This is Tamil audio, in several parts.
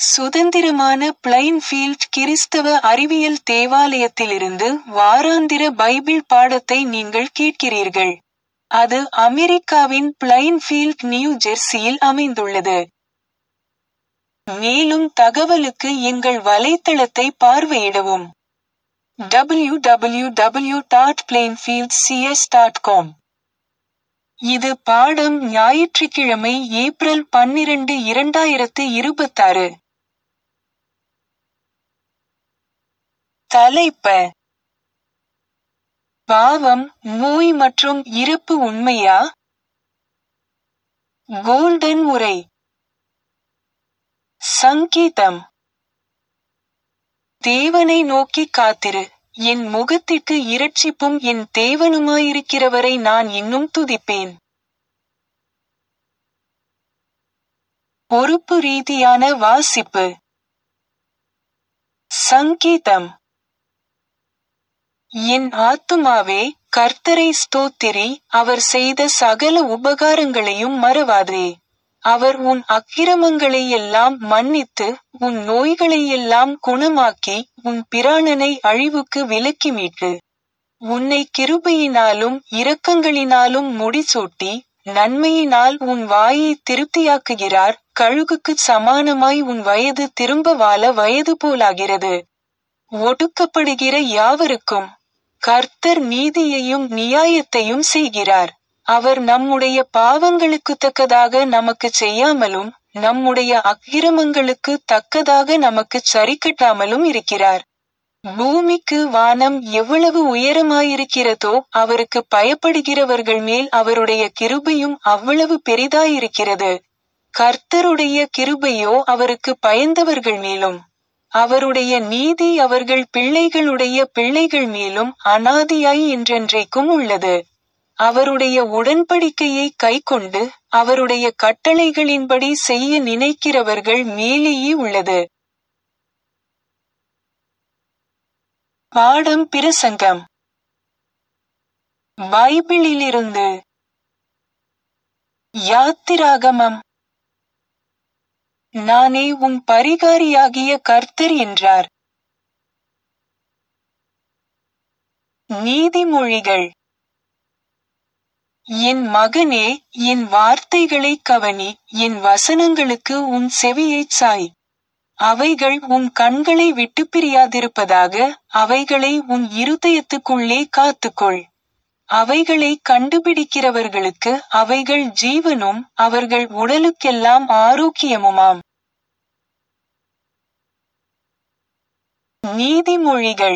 சுதந்திரமான பிளைன்ஃபீல்ட் கிறிஸ்தவ அறிவியல் தேவாலயத்திலிருந்து வாராந்திர பைபிள் பாடத்தை நீங்கள் கேட்கிறீர்கள். அது அமெரிக்காவின் பிளைன்ஃபீல்ட் நியூ ஜெர்சியில் அமைந்துள்ளது. மேலும் தகவலுக்கு எங்கள் வலைத்தளத்தை பார்வையிடவும். www.plainfieldcs.com இது பாடம் ஞாயிற்றுக்கிழமை ஏப்ரல் பன்னிரண்டு இரண்டாயிரத்து இருபத்தாறு. தலைப்ப பாவம், நோய் மற்றும் இறப்பு உண்மையா? கோல்டன் உரை சங்கீதம் தேவனை நோக்கி காத்திரு என் முகத்திற்கு இரட்சிப்பும் என் தேவனுமாயிருக்கிறவரை நான் இன்னும் துதிப்பேன். பொறுப்பு ரீதியான வாசிப்பு சங்கீதம் என் ஆத்துமாவே கர்த்தரை ஸ்தோத்திரி அவர் செய்த சகல உபகாரங்களையும் மறவாதே. அவர் உன் அக்கிரமங்களையெல்லாம் மன்னித்து உன் நோய்களையெல்லாம் குணமாக்கி உன் பிராணனை அழிவுக்கு விலக்கி மீட்டு உன்னை கிருபையினாலும் இரக்கங்களினாலும் முடிசூட்டி நன்மையினால் உன் வாயை திருப்தியாக்குகிறார் கழுகுக்குச் சமானமாய் உன் வயது திரும்ப வாழ வயது போலாகிறது. ஒடுக்கப்படுகிற யாவருக்கும் கர்த்தர் நீதியையும் நியாயத்தையும் செய்கிறார். அவர் நம்முடைய பாவங்களுக்குத் தக்கதாக நமக்குச் செய்யாமலும் நம்முடைய அக்கிரமங்களுக்கு தக்கதாக நமக்குச் சரிக்கட்டாமலும் இருக்கிறார். பூமிக்கு வானம் எவ்வளவு உயரமாயிருக்கிறதோ அவருக்கு பயப்படுகிறவர்கள் மேல் அவருடைய கிருபையும் அவ்வளவு பெரிதாயிருக்கிறது. கர்த்தருடைய கிருபையோ அவருக்கு பயந்தவர்கள் மேலும் அவருடைய நீதி அவர்கள் பிள்ளைகளுடைய பிள்ளைகள் மேலும் அனாதியாய் என்றென்றைக்கும் உள்ளது. அவருடைய உடன்படிக்கையை கைக்கொண்டு அவருடைய கட்டளைகளின்படி செய்ய நினைக்கிறவர்கள் மேலேயே உள்ளது. பாடம் பிரசங்கம் பைபிளிலிருந்து யாத்திராகமம் நானே உன் பரிகாரியாகிய கர்த்தர் என்றார். நீதிமொழிகள் என் மகனே என் வார்த்தைகளைக் கவனி என் வசனங்களுக்கு உன் செவியைச் சாய். அவைகள் உன் கண்களை விட்டுப் பிரியாதிருப்பதாக அவைகளை உன் இருதயத்துக்குள்ளே காத்துக்கொள். அவைகளை கண்டுபிடிக்கிறவர்களுக்கு அவைகள் ஜீவனும் அவர்கள் உடலுக்கெல்லாம் ஆரோக்கியமுமாம். நீதிமொழிகள்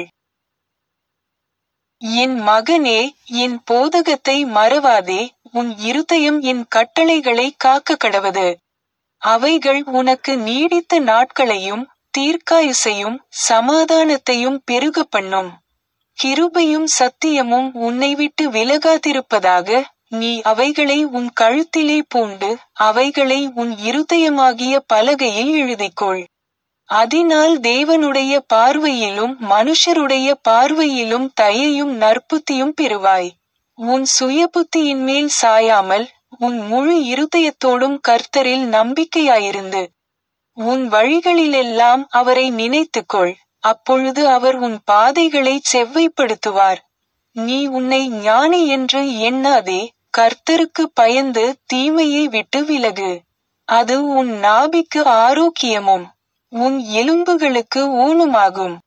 என் மகனே என் போதகத்தை மறவாதே உன் இருதயம் என் கட்டளைகளை காக்க கடவது. அவைகள் உனக்கு நீடித்த நாட்களையும் தீர்க்காயுசையும் சமாதானத்தையும் பெருக பண்ணும். கிருபையும் சத்தியமும் உன்னை விட்டு விலகாதிருப்பதாக நீ அவைகளை உன் கழுத்திலே பூண்டு அவைகளை உன் இருதயமாகிய பலகையில் எழுதிக்கொள். அதினால் தேவனுடைய பார்வையிலும் மனுஷருடைய பார்வையிலும் தயையும் நற்புத்தியும் பெறுவாய். உன் சுயபுத்தியின்மேல் சாயாமல் உன் முழு இருதயத்தோடும் கர்த்தரில் நம்பிக்கையாயிருந்து. உன் வழிகளிலெல்லாம் அவரை நினைத்துக்கொள் அப்பொழுது அவர் உன் பாதைகளைச் செவ்வைப்படுத்துவார். நீ உன்னை ஞானி என்று எண்ணாதே கர்த்தருக்குப் பயந்து தீமையை விட்டு விலகு. அது உன் நாபிக்கு ஆரோக்கியமும் உன் எலும்புகளுக்கு ஊனுமாகும்.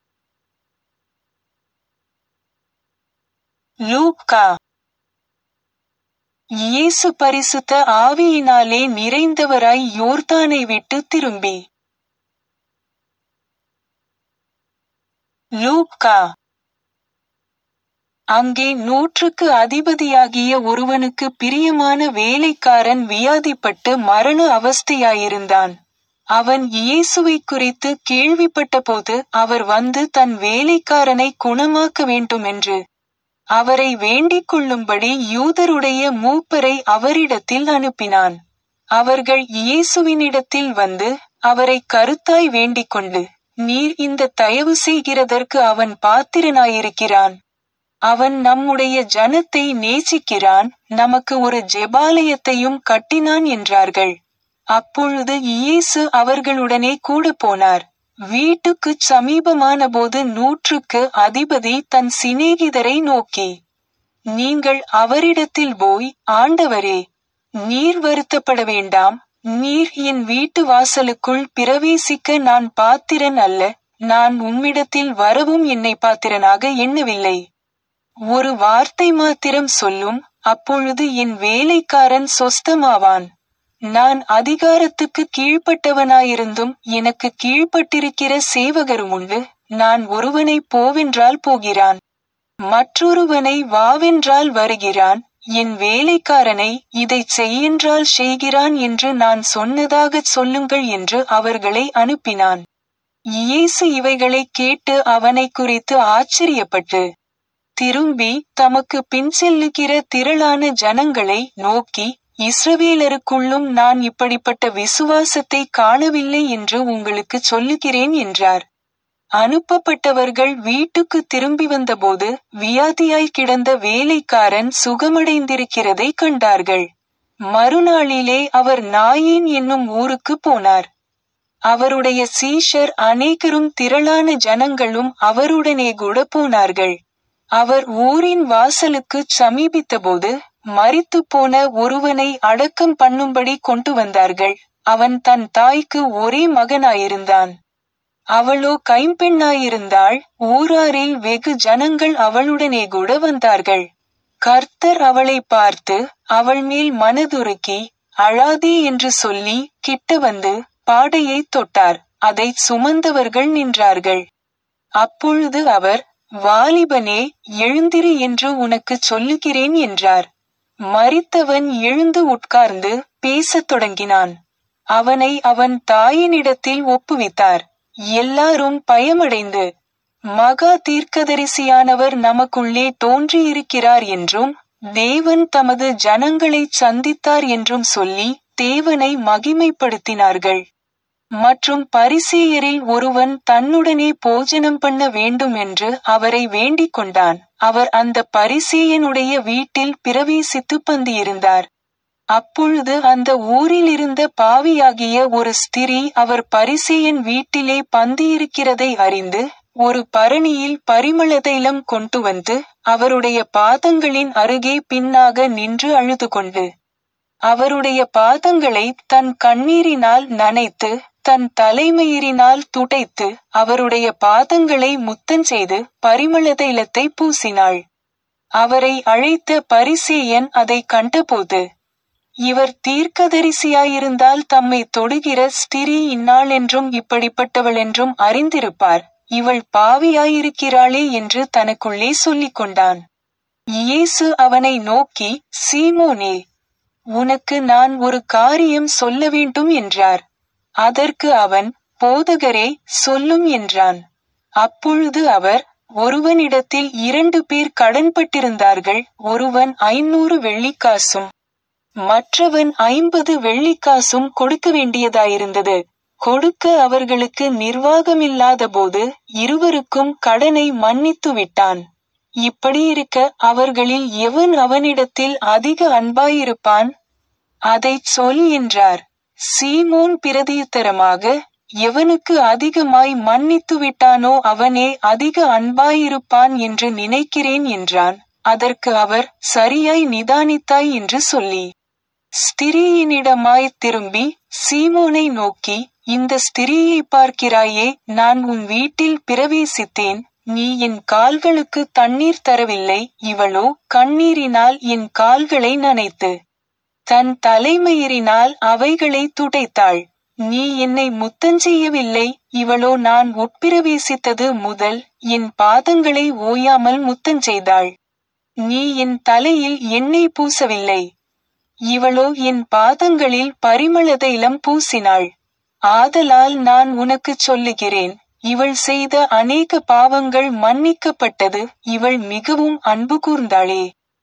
லூக்கா இயேசு பரிசுத்த ஆவியினாலே நிறைந்தவராய் யோர்தானை விட்டு திரும்பி லூக்கா அங்கே நூற்றுக்கு அதிபதியாகிய ஒருவனுக்கு பிரியமான வேலைக்காரன் வியாதிப்பட்டு மரண அவஸ்தையாயிருந்தான். அவன் இயேசுவைக் குறித்து கேள்விப்பட்டபோது அவர் வந்து தன் வேலைக்காரனை குணமாக்க வேண்டுமென்று அவரை வேண்டிக் கொள்ளும்படி யூதருடைய மூப்பரை அவரிடத்தில் அனுப்பினான். அவர்கள் இயேசுவினிடத்தில் வந்து அவரைக் கருத்தாய் வேண்டிக்கொண்டு நீர் இந்த தயவு செய்கிறதற்கு அவன் பாத்திரனாயிருக்கிறான். அவன் நம்முடைய ஜனத்தை நேசிக்கிறான் நமக்கு ஒரு ஜெபாலயத்தையும் கட்டினான் என்றார்கள். அப்பொழுது இயேசு அவர்களுடனே கூட போனார் வீட்டுக்குச் சமீபமான போது நூற்றுக்கு அதிபதி தன் சிநேகிதரை நோக்கி நீங்கள் அவரிடத்தில் போய் ஆண்டவரே நீர் வருத்தப்பட வேண்டாம் நீர் என் வீட்டு வாசலுக்குள் பிரவேசிக்க நான் பாத்திரன் அல்ல நான் உம்மிடத்தில் வரவும் என்னை பாத்திரனாக எண்ணவில்லை ஒரு வார்த்தை மாத்திரம் சொல்லும் அப்பொழுது என் வேலைக்காரன் சொஸ்தமாவான் நான் அதிகாரத்துக்கு கீழ்ப்பட்டவனாயிருந்தும் எனக்கு கீழ்ப்பட்டிருக்கிற சேவகரும் உண்டு நான் ஒருவனை போவென்றால் போகிறான் மற்றொருவனை வாவென்றால் வருகிறான் என் வேலைக்காரனை இதைச் செய்யென்றால் செய்கிறான் என்று நான் சொன்னதாகச் சொல்லுங்கள் என்று அவர்களை அனுப்பினான் இயேசு இவைகளை கேட்டு அவனை குறித்து ஆச்சரியப்பட்டு திரும்பி தமக்கு பின் செல்லுகிற திரளான ஜனங்களை நோக்கி இஸ்ரவேலருக்குள்ளும் நான் இப்படிப்பட்ட விசுவாசத்தை காணவில்லை என்று உங்களுக்கு சொல்லுகிறேன் என்றார் அனுப்பப்பட்டவர்கள் வீட்டுக்கு திரும்பி வந்தபோது வியாதியாய் கிடந்த வேலைக்காரன் சுகமடைந்திருக்கிறதை கண்டார்கள் மறுநாளிலே அவர் நாயின் என்னும் ஊருக்கு போனார் அவருடைய சீஷர் அநேகரும் திரளான ஜனங்களும் அவருடனே கூட போனார்கள் அவர் ஊரின் வாசலுக்கு சமீபித்தபோது மரித்து போன ஒருவனை அடக்கம் பண்ணும்படி கொண்டு வந்தார்கள் அவன் தன் தாய்க்கு ஒரே மகனாயிருந்தான் அவளோ கைம்பெண்ணாயிருந்தாள் ஊராரில் வெகு ஜனங்கள் அவளுடனே கூட வந்தார்கள் கர்த்தர் அவளை பார்த்து அவள் மேல் மனதுருக்கி அழாதே என்று சொல்லி கிட்ட வந்து பாடையை தொட்டார் அதை சுமந்தவர்கள் நின்றார்கள் அப்பொழுது அவர் வாலிபனே எழுந்திரு என்று உனக்கு சொல்லுகிறேன் என்றார் மரித்தவன் எழுந்து உட்கார்ந்து பேசத் தொடங்கினான் அவனை அவன் தாயினிடத்தில் ஒப்புவித்தார் எல்லாரும் பயமடைந்து மகா தீர்க்கதரிசியானவர் நமக்குள்ளே தோன்றியிருக்கிறார் என்றும் தேவன் தமது ஜனங்களை சந்தித்தார் என்றும் சொல்லி தேவனை மகிமைப்படுத்தினார்கள் மற்றும் பரிசேயரில் ஒருவன் தன்னுடனே போஜனம் பண்ண வேண்டும் என்று அவரை வேண்டிக் கொண்டான் அவர் அந்த பரிசேயனுடைய வீட்டில் பிரவேசித்து பந்தியிருந்தார் அப்பொழுது அந்த ஊரில் இருந்த பாவியாகிய ஒரு ஸ்திரீ அவர் பரிசேயன் வீட்டிலே பந்தியிருக்கிறதை அறிந்து ஒரு பரணியில் பரிமள தைலம் கொண்டு வந்து அவருடைய பாதங்களின் அருகே பின்னாக நின்று அழுது கொண்டு அவருடைய பாதங்களை தன் கண்ணீரினால் நனைத்து தன் தலைமயிரினால் துடைத்து அவருடைய பாதங்களை முத்தஞ்செய்து பரிமள தைலத்தை பூசினாள் அவரை அழைத்த பரிசேயன் அதை கண்டபோது இவர் தீர்க்கதரிசியாயிருந்தால் தம்மை தொடுகிற ஸ்திரீ இன்னாள் என்றும் இப்படிப்பட்டவள் என்றும் அறிந்திருப்பார் இவள் பாவியாயிருக்கிறாளே என்று தனக்குள்ளே சொல்லிக் கொண்டான் இயேசு அவனை நோக்கி சீமோனே உனக்கு நான் ஒரு காரியம் சொல்ல வேண்டும் என்றார் அதற்கு அவன் போதகரே சொல்லும் என்றான் அப்பொழுது அவர் ஒருவனிடத்தில் இரண்டு பேர் கடன்பட்டிருந்தார்கள் ஒருவன் ஐநூறு வெள்ளிக்காசும் மற்றவன் ஐம்பது வெள்ளிக்காசும் கொடுக்க வேண்டியதாயிருந்தது கொடுக்க அவர்களுக்கு நிர்வாகமில்லாத போது இருவருக்கும் கடனை மன்னித்து விட்டான் இப்படியிருக்க அவர்களில் எவன் அவனிடத்தில் அதிக அன்பாயிருப்பான் அதைச் சொல் என்றார் சீமோன் பிரதியுத்தரமாக எவனுக்கு அதிகமாய் மன்னித்து விட்டானோ அவனே அதிக அன்பாயிருப்பான் என்று நினைக்கிறேன் என்றான் அதற்கு அவர் சரியாய் நிதானித்தாய் என்று சொல்லி ஸ்திரீயினிடமாய் திரும்பி சீமோனை நோக்கி இந்த ஸ்திரீயை பார்க்கிறாயே நான் உன் வீட்டில் பிரவேசித்தேன் நீ என் கால்களுக்கு தண்ணீர் தரவில்லை இவளோ கண்ணீரினால் என் கால்களை நனைத்து தன் தலைமயிரினால் அவைகளை துடைத்தாள் நீ என்னை முத்தஞ்செய்யவில்லை இவளோ நான் உட்பிரவேசித்தது முதல் என் பாதங்களை ஓயாமல் முத்தஞ்செய்தாள் நீ என் தலையில் எண்ணெய் பூசவில்லை இவளோ என் பாதங்களில் பரிமள தைலம் பூசினாள் ஆதலால் நான் உனக்குச் சொல்லுகிறேன் இவள் செய்த அநேக பாவங்கள் மன்னிக்கப்பட்டது இவள் மிகவும் அன்பு கூர்ந்தாளே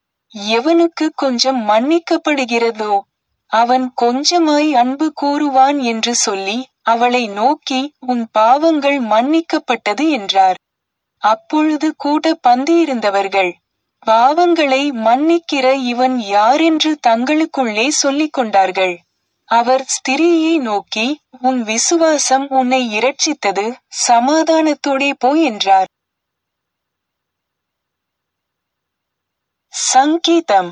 எவனுக்கு கொஞ்சம் மன்னிக்கப்படுகிறதோ அவன் கொஞ்சமாய் அன்பு கூறுவான் என்று சொல்லி அவளை நோக்கி உன் பாவங்கள் மன்னிக்கப்பட்டது என்றார் அப்பொழுது கூட பந்தியிருந்தவர்கள் பாவங்களை மன்னிக்கிற இவன் யாரென்று தங்களுக்குள்ளே சொல்லிக் கொண்டார்கள் அவர் ஸ்திரீயை நோக்கி உன் விசுவாசம் உன்னை இரட்சித்தது சமாதானத்தோடே போ என்றார் சங்கீதம்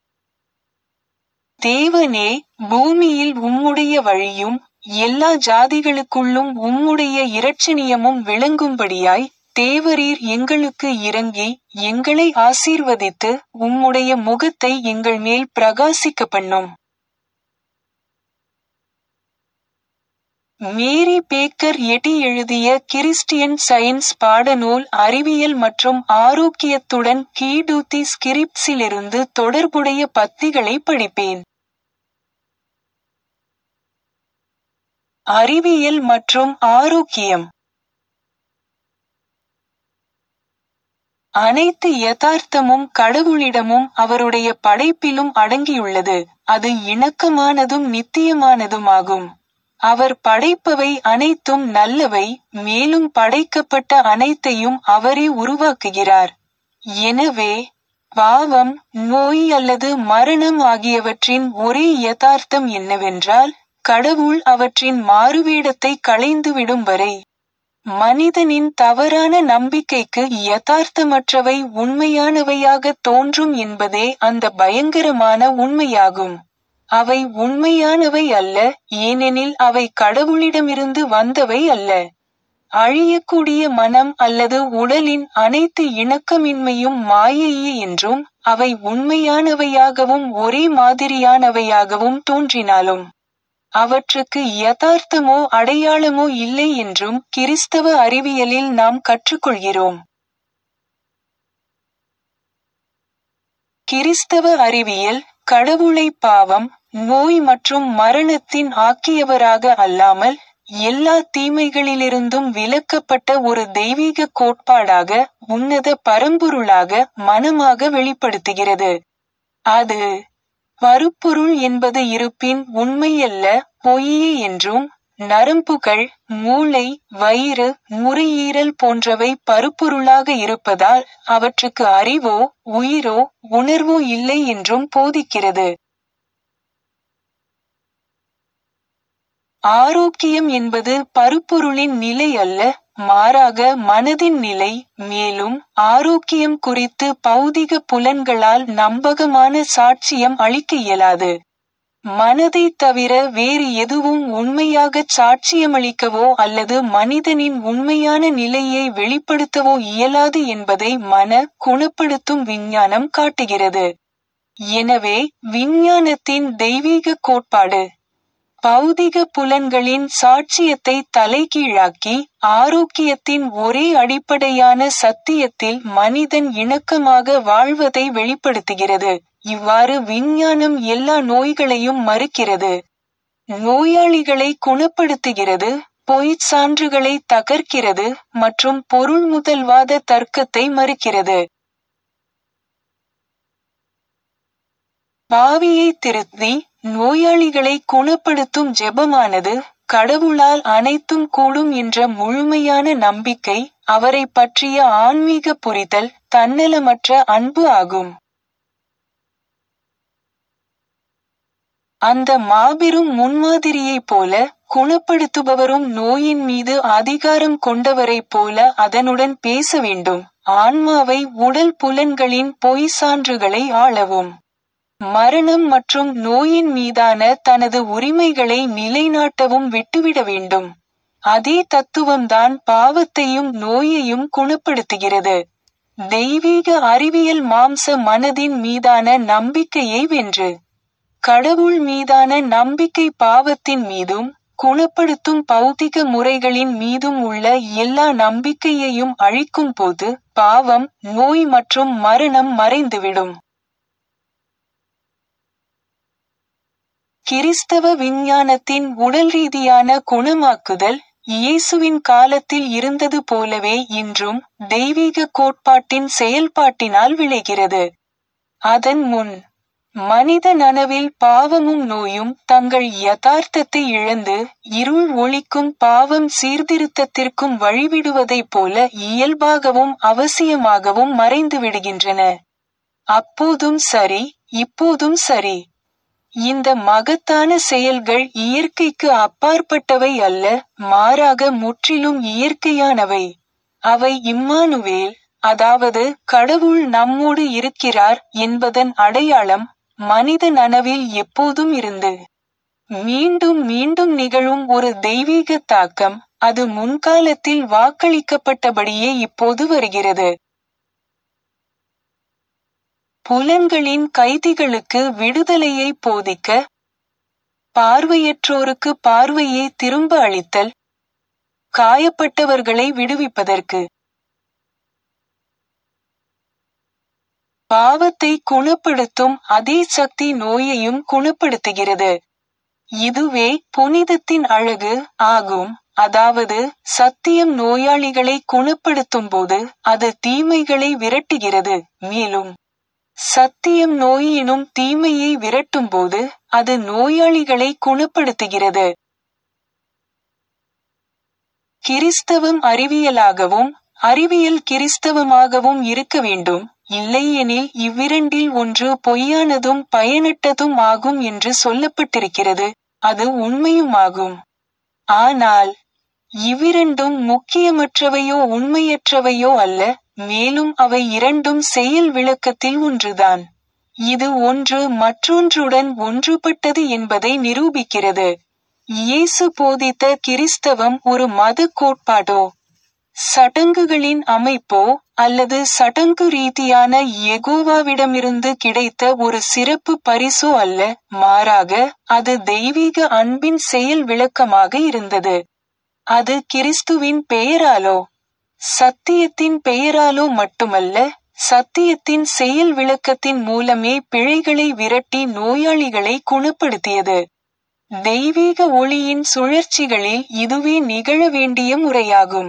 தேவனே பூமியில் உம்முடைய வழியும் எல்லா ஜாதிகளுக்குள்ளும் உம்முடைய இரட்சணியமும் விளங்கும்படியாய் தேவரீர் எங்களுக்கு இறங்கி எங்களை ஆசீர்வதித்து உம்முடைய முகத்தை எங்கள் மேல் பிரகாசிக்க பண்ணும் மேரி பேக்கர் எட்டி எழுதிய கிறிஸ்டியன் சயின்ஸ் பாடநூல் அறிவியல் மற்றும் ஆரோக்கியத்துடன் கீடூத்தி ஸ்கிரிப்ட்ஸிலிருந்து தொடர்புடைய பத்திகளை படிப்பேன் அறிவியல் மற்றும் ஆரோக்கியம் அனைத்து யதார்த்தமும் கடவுளிடமும் அவருடைய படைப்பிலும் அடங்கியுள்ளது அது இணக்கமானதும் நித்தியமானதுமாகும் அவர் படைப்பவை அனைத்தும் நல்லவை மேலும் படைக்கப்பட்ட அனைத்தையும் அவரே உருவாக்குகிறார் எனவே பாவம் நோய் அல்லது மரணம் ஆகியவற்றின் ஒரே யதார்த்தம் என்னவென்றால் கடவுள் அவற்றின் மாறுவேடத்தை களைந்துவிடும் வரை மனிதனின் தவறான நம்பிக்கைக்கு யதார்த்தமற்றவை உண்மையானவையாக தோன்றும் என்பதே அந்த பயங்கரமான உண்மையாகும் அவை உண்மையானவை அல்ல ஏனெனில் அவை கடவுளிடமிருந்து வந்தவை அல்ல அழியக்கூடிய மனம் அல்லது உடலின் அனைத்து இணக்கமின்மையும் மாயையே என்றும் அவை உண்மையானவையாகவும் ஒரே மாதிரியானவையாகவும் தோன்றினாலும் அவற்றுக்கு யதார்த்தமோ அடையாளமோ இல்லை என்றும் கிறிஸ்தவ அறிவியலில் நாம் கற்றுக்கொள்கிறோம் கிறிஸ்தவ அறிவியல் கடவுளை பாவம் நோய் மற்றும் மரணத்தின் ஆக்கியவராக அல்லாமல் எல்லா தீமைகளிலிருந்தும் விலக்கப்பட்ட ஒரு தெய்வீக கோட்பாடாக உன்னத பரம்பொருளாக மனமாக வெளிப்படுத்துகிறது அது பருப்பொருள் என்பது இருப்பின் உண்மையல்ல பொய்யே என்றும் நரம்புகள் மூளை வயிறு நுரையீரல் போன்றவை பருப்பொருளாக இருப்பதால் அவற்றுக்கு அறிவோ உயிரோ உணர்வோ இல்லை என்றும் போதிக்கிறது ஆரோக்கியம் என்பது பருப்பொருளின் நிலை அல்ல மாறாக மனதின் நிலை மேலும் ஆரோக்கியம் குறித்து பௌதிக புலன்களால் நம்பகமான சாட்சியம் அளிக்க இயலாது மனதை தவிர வேறு எதுவும் உண்மையாகச் சாட்சியமளிக்கவோ அல்லது மனிதனின் உண்மையான நிலையை வெளிப்படுத்தவோ இயலாது என்பதை மன குணப்படுத்தும் விஞ்ஞானம் காட்டுகிறது எனவே விஞ்ஞானத்தின் தெய்வீக கோட்பாடு பௌதிக புலன்களின் சாட்சியத்தை தலைகீழாக்கி ஆரோக்கியத்தின் ஒரே அடிப்படையான சத்தியத்தில் மனிதன் இணக்கமாக வாழ்வதை வெளிப்படுத்துகிறது இவ்வாறு விஞ்ஞானம் எல்லா நோய்களையும் மறுக்கிறது நோயாளிகளை குணப்படுத்துகிறது பொய்ச் சான்றுகளை தகர்க்கிறது மற்றும் பொருள் முதல்வாத தர்க்கத்தை மறுக்கிறது பாவியை திருத்தி நோயாளிகளை குணப்படுத்தும் ஜெபமானது கடவுளால் அனைத்தும் கூடும் என்ற முழுமையான நம்பிக்கை அவரை பற்றிய ஆன்மீக புரிதல் தன்னலமற்ற அன்பு ஆகும் அந்த மாபெரும் முன்மாதிரியைப் போல குணப்படுத்துபவரும் நோயின் மீது அதிகாரம் கொண்டவரைப் போல அதனுடன் பேச வேண்டும் ஆன்மாவை உடல் புலன்களின் பொய் சான்றுகளை ஆளவும் மரணம் மற்றும் நோயின் மீதான தனது உரிமைகளை நிலைநாட்டவும் விட்டுவிட வேண்டும் அதே தத்துவம்தான் பாவத்தையும் நோயையும் குணப்படுத்துகிறது தெய்வீக அறிவியல் மாம்ச மனதின் மீதான நம்பிக்கையை வென்று கடவுள் மீதான நம்பிக்கை பாவத்தின் மீதும் குணப்படுத்தும் பௌதிக முறைகளின் மீதும் உள்ள எல்லா நம்பிக்கையையும் அழிக்கும் போது பாவம் நோய் மற்றும் மரணம் மறைந்துவிடும் கிறிஸ்தவ விஞ்ஞானத்தின் உடல் ரீதியான குணமாக்குதல் இயேசுவின் காலத்தில் இருந்தது போலவே இன்றும் தெய்வீக கோட்பாட்டின் செயல்பாட்டினால் விளைகிறது அதன் முன் மனித நனவில் பாவமும் நோயும் தங்கள் யதார்த்தத்தை இழந்து இருள் ஒளிக்கும் பாவம் சீர்திருத்தத்திற்கும் வழிவிடுவதைப் போல இயல்பாகவும் அவசியமாகவும் மறைந்து விடுகின்றன அப்போதும் சரி இப்போதும் சரி இந்த மகத்தான செயல்கள் இயற்கைக்கு அப்பாற்பட்டவை அல்ல மாறாக முற்றிலும் இயற்கையானவை அவை இம்மானுவேல் அதாவது கடவுள் நம்மோடு இருக்கிறார் என்பதன் அடையாளம் மனித நனவில் எப்போதும் இருந்து மீண்டும் மீண்டும் நிகழும் ஒரு தெய்வீக தாக்கம் அது முன்காலத்தில் வாக்களிக்கப்பட்டபடியே இப்போது வருகிறது புலன்களின் கைதிகளுக்கு விடுதலையை போதிக்க பார்வையற்றோருக்கு பார்வையை திரும்ப அளித்தல் காயப்பட்டவர்களை விடுவிப்பதற்கு பாவத்தை குணப்படுத்தும் அதே சக்தி நோயையும் குணப்படுத்துகிறது இதுவே புனிதத்தின் அழகு ஆகும் அதாவது சத்தியம் நோயாளிகளை குணப்படுத்தும் போது அது தீமைகளை விரட்டுகிறது மேலும் சத்தியம் நோயினும் தீமையை விரட்டும் போது அது நோயாளிகளை குணப்படுத்துகிறது கிறிஸ்தவம் அறிவியலாகவும் அறிவியல் கிறிஸ்தவமாகவும் இருக்க வேண்டும் இல்லையெனில் இவ்விரண்டில் ஒன்று பொய்யானதும் பயனற்றதும் ஆகும் என்று சொல்லப்பட்டிருக்கிறது அது உண்மையுமாகும் ஆனால் இவ்விரண்டும் முக்கியமற்றவையோ உண்மையற்றவையோ அல்ல மேலும் அவை இரண்டும் செயல் விளக்கத்தில் ஒன்றுதான் இது ஒன்று மற்றொன்றுடன் ஒன்றுபட்டது என்பதை நிரூபிக்கிறது இயேசு போதித்த கிறிஸ்தவம் ஒரு மத கோட்பாடோ சடங்குகளின் அமைப்போ அல்லது சடங்கு ரீதியான எகோவாவிடமிருந்து கிடைத்த ஒரு சிறப்பு பரிசோ அல்ல மாறாக அது தெய்வீக அன்பின் செயல் விளக்கமாக இருந்தது அது கிறிஸ்துவின் பெயராலோ சத்தியத்தின் பெயராலோ மட்டுமல்ல சத்தியத்தின் செயல் விளக்கத்தின் மூலமே பிழைகளை விரட்டி நோயாளிகளை குணப்படுத்தியது தெய்வீக ஒளியின் சுழற்சிகளில் இதுவே நிகழ வேண்டிய முறையாகும்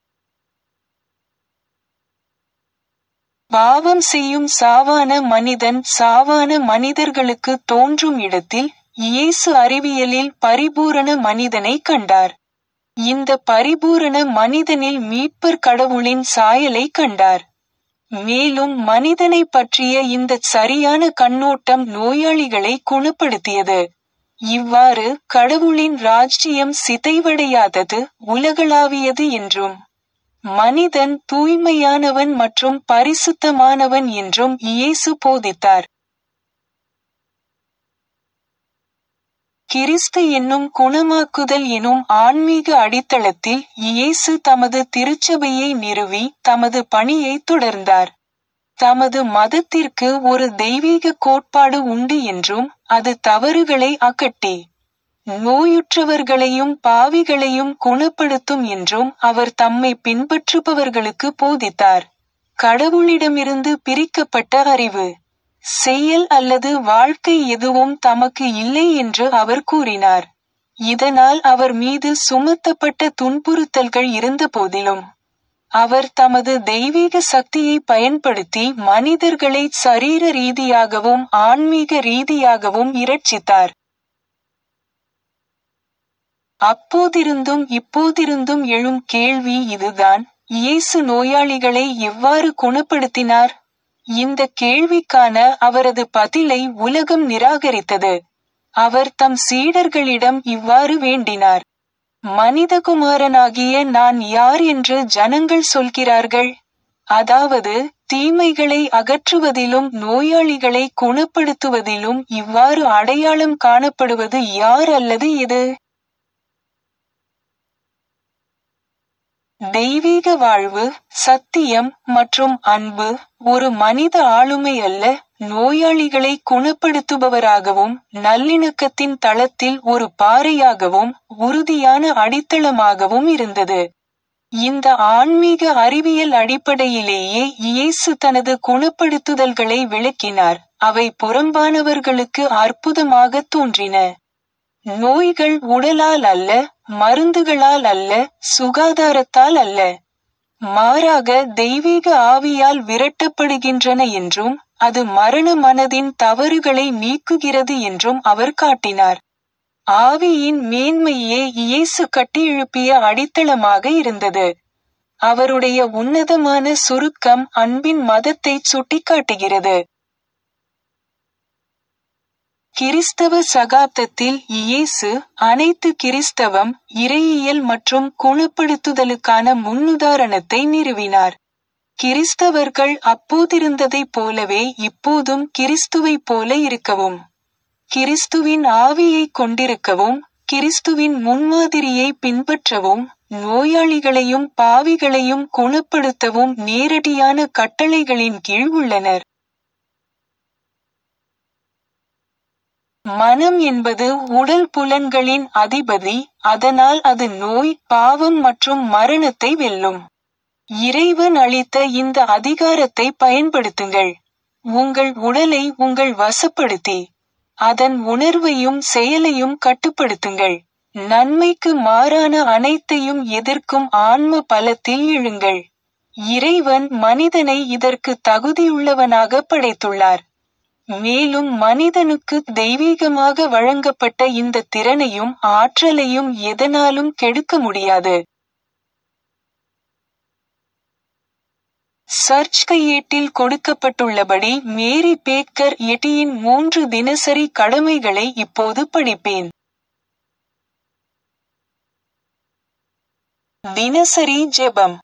பாவம் செய்யும் சாவான மனிதன் சாவான மனிதர்களுக்கு தோன்றும் இடத்தில் இயேசு அறிவியலில் பரிபூரண மனிதனை கண்டார் இந்த பரிபூரண மனிதனில் மீட்பர் கடவுளின் சாயலை கண்டார் மேலும் மனிதனை பற்றிய இந்த சரியான கண்ணோட்டம் நோயாளிகளை குணப்படுத்தியது இவ்வாறு கடவுளின் ராஜ்ஜியம் சிதைவடையாதது உலகளாவியது என்றும் மனிதன் தூய்மையானவன் மற்றும் பரிசுத்தமானவன் என்றும் இயேசு போதித்தார் கிறிஸ்து என்னும் குணமாக்குதல் எனும் ஆன்மீக அடித்தளத்தில் இயேசு தமது திருச்சபையை நிறுவி தமது பணியை தொடர்ந்தார் தமது மதத்திற்கு ஒரு தெய்வீக கோட்பாடு உண்டு என்றும் அது தவறுகளை அகட்டி நோயுற்றவர்களையும் பாவிகளையும் குணப்படுத்தும் என்றும் அவர் தம்மை பின்பற்றுபவர்களுக்கு போதித்தார் கடவுளிடமிருந்து பிரிக்கப்பட்ட அறிவு செயல் அல்லது வாழ்க்கை எதுவும் தமக்கு இல்லை என்று அவர் கூறினார் இதனால் அவர் மீது சுமத்தப்பட்ட துன்புறுத்தல்கள் இருந்த போதிலும் அவர் தமது தெய்வீக சக்தியை பயன்படுத்தி மனிதர்களை சரீர ரீதியாகவும் ஆன்மீக ரீதியாகவும் இரட்சித்தார் அப்போதிருந்தும் இப்போதிருந்தும் எழும் கேள்வி இதுதான் இயேசு நோயாளிகளை எவ்வாறு குணப்படுத்தினார் இந்த கேள்விக்கான அவரது பதிலை உலகம் நிராகரித்தது அவர் தம் சீடர்களிடம் இவ்வாறு வேண்டினார் மனிதகுமாரனாகிய நான் யார் என்று ஜனங்கள் சொல்கிறார்கள் அதாவது தீமைகளை அகற்றுவதிலும் நோயாளிகளை குணப்படுத்துவதிலும் இவ்வாறு அடையாளம் காணப்படுவது யார் அல்லது எது தெய்வீக வாழ்வு சத்தியம் மற்றும் அன்பு ஒரு மனித ஆளுமை அல்ல நோயாளிகளை குணப்படுத்துபவராகவும் நல்லிணக்கத்தின் தளத்தில் ஒரு பாறையாகவும் உறுதியான அடித்தளமாகவும் இருந்தது இந்த ஆன்மீக அறிவியல் அடிப்படையிலேயே இயேசு தனது குணப்படுத்துதல்களை விளக்கினார் அவை புறம்பானவர்களுக்கு அற்புதமாக தோன்றின நோய்கள் உடலால் அல்ல மருந்துகளால் அல்ல சுகாதாரத்தால் அல்ல மாறாக தெய்வீக ஆவியால் விரட்டப்படுகின்றன என்றும் அது மரண மனதின் தவறுகளை நீக்குகிறது என்றும் அவர் காட்டினார் ஆவியின் மேன்மையே இயேசு கட்டியெழுப்பிய அடித்தளமாக இருந்தது அவருடைய உன்னதமான சுருக்கம் அன்பின் மதத்தை சுட்டிக்காட்டுகிறது கிறிஸ்தவ சகாப்தத்தில் இயேசு அனைத்து கிறிஸ்தவம் இறையியல் மற்றும் குணப்படுத்துதலுக்கான முன்னுதாரணத்தை நிறுவினார் கிறிஸ்தவர்கள் அப்போதிருந்ததைப் போலவே இப்போதும் கிறிஸ்துவைப் போல இருக்கவும் கிறிஸ்துவின் ஆவியை கொண்டிருக்கவும் கிறிஸ்துவின் முன்மாதிரியை பின்பற்றவும் நோயாளிகளையும் பாவிகளையும் குணப்படுத்தவும் நேரடியான கட்டளைகளின் கீழ் உள்ளனர் மனம் என்பது உடல் புலன்களின் அதிபதி அதனால் அது நோய் பாவம் மற்றும் மரணத்தை வெல்லும் இறைவன் அளித்த இந்த அதிகாரத்தை பயன்படுத்துங்கள் உங்கள் உடலை உங்கள் வசப்படுத்தி அதன் உணர்வையும் செயலையும் கட்டுப்படுத்துங்கள் நன்மைக்கு மாறான அனைத்தையும் எதிர்க்கும் ஆன்ம பலத்தில் எழுங்கள் இறைவன் மனிதனை இதற்கு தகுதியுள்ளவனாக படைத்துள்ளார் மேலும் மனிதனுக்கு தெய்வீகமாக வழங்கப்பட்ட இந்த திறனையும் ஆற்றலையும் எதனாலும் கெடுக்க முடியாது சர்ச் கையேட்டில் கொடுக்கப்பட்டுள்ளபடி மேரி பேக்கர் எட்டியின் மூன்று தினசரி கடமைகளை இப்போது படிப்பேன் தினசரி ஜெபம்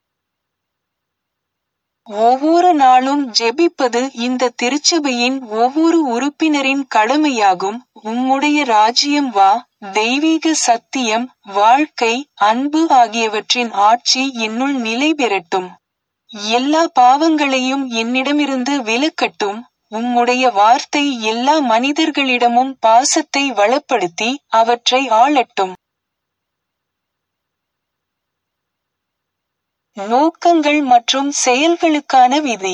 ஒவ்வொரு நாளும் ஜெபிப்பது இந்த திருச்சபையின் ஒவ்வொரு உறுப்பினரின் கடமையாகும் உம்முடைய ராஜ்யம் வா தெய்வீக சத்தியம் வாழ்க்கை அன்பு ஆகியவற்றின் ஆட்சி என்னுள் நிலை பெறட்டும் எல்லா பாவங்களையும் என்னிடமிருந்து விலக்கட்டும் உம்முடைய வார்த்தை எல்லா மனிதர்களிடமும் பாசத்தை வளப்படுத்தி அவற்றை ஆளட்டும் நோக்கங்கள் மற்றும் செயல்களுக்கான விதி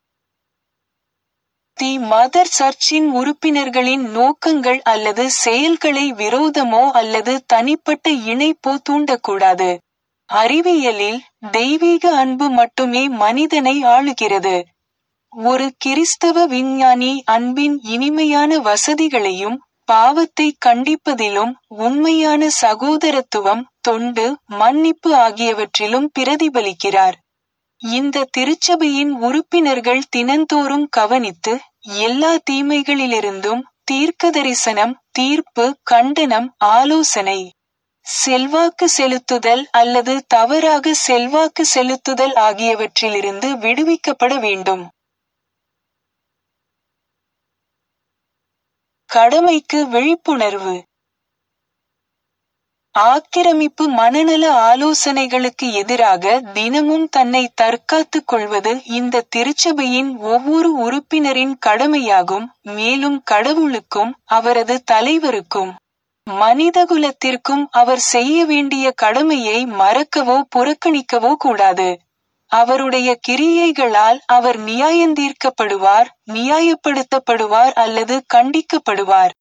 தி மதர் சர்ச்சின் உறுப்பினர்களின் நோக்கங்கள் அல்லது செயல்களை விரோதமோ அல்லது தனிப்பட்ட இணைப்போ தூண்டக்கூடாது அறிவியலில் தெய்வீக அன்பு மட்டுமே மனிதனை ஆளுகிறது ஒரு கிறிஸ்தவ விஞ்ஞானி அன்பின் இனிமையான வசதிகளையும் பாவத்தை கண்டிப்பதிலும் உண்மையான சகோதரத்துவம் தொண்டு மன்னிப்பு ஆகியவற்றிலும் பிரதிபலிக்கிறார் இந்த திருச்சபையின் உறுப்பினர்கள் தினந்தோறும் கவனித்து எல்லா தீமைகளிலிருந்தும் தீர்க்க தரிசனம் தீர்ப்பு கண்டனம் ஆலோசனை செல்வாக்கு செலுத்துதல் அல்லது தவறாக செல்வாக்கு செலுத்துதல் ஆகியவற்றிலிருந்து விடுவிக்கப்பட வேண்டும் கடமைக்கு விழிப்புணர்வு ஆக்கிரமிப்பு மனநல ஆலோசனைகளுக்கு எதிராக தினமும் தன்னை தற்காத்துக் கொள்வது இந்த திருச்சபையின் ஒவ்வொரு உறுப்பினரின் கடமையாகும் மேலும் கடவுளுக்கும் அவரது தலைவருக்கும் மனிதகுலத்திற்கும் அவர் செய்ய வேண்டிய கடமையை மறக்கவோ புறக்கணிக்கவோ கூடாது அவருடைய கிரியைகளால் அவர் நியாயந்தீர்க்கப்படுவார் நியாயப்படுத்தப்படுவார் அல்லது கண்டிக்கப்படுவார்